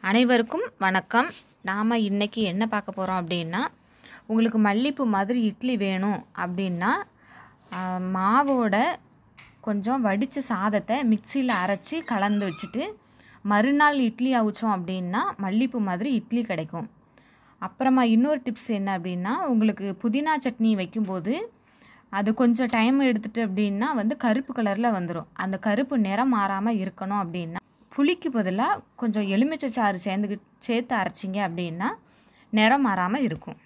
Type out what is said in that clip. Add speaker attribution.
Speaker 1: அனைவருக்கும் வணக்கம் நாம் இன்றைக்கி என்ன பார்க்க போகிறோம் அப்படின்னா உங்களுக்கு மல்லிப்பூ மாதிரி இட்லி வேணும் அப்படின்னா ஆஹ், மாவோட கொஞ்சம் வடித்த சாதத்தை மிக்சியில் அரைச்சி கலந்து வச்சுட்டு மறுநாள் இட்லி அவிச்சோம் அப்படின்னா மல்லிப்பூ மாதிரி இட்லி கிடைக்கும் அப்புறமா இன்னொரு டிப்ஸ் என்ன அப்படின்னா உங்களுக்கு புதினா சட்னி வைக்கும்போது அது கொஞ்சம் டைம் எடுத்துட்டு அப்படின்னா வந்து கருப்பு கலரில் வந்துடும் அந்த கருப்பு நிறம் மாறாமல் இருக்கணும் அப்படின்னா புளிக்கு பதிலாக கொஞ்சம் எலுமிச்சை சாறு சேர்ந்துக்கிட்டு சேர்த்து அரைச்சிங்க அப்படின்னா நிறம் மாறாமல் இருக்கும்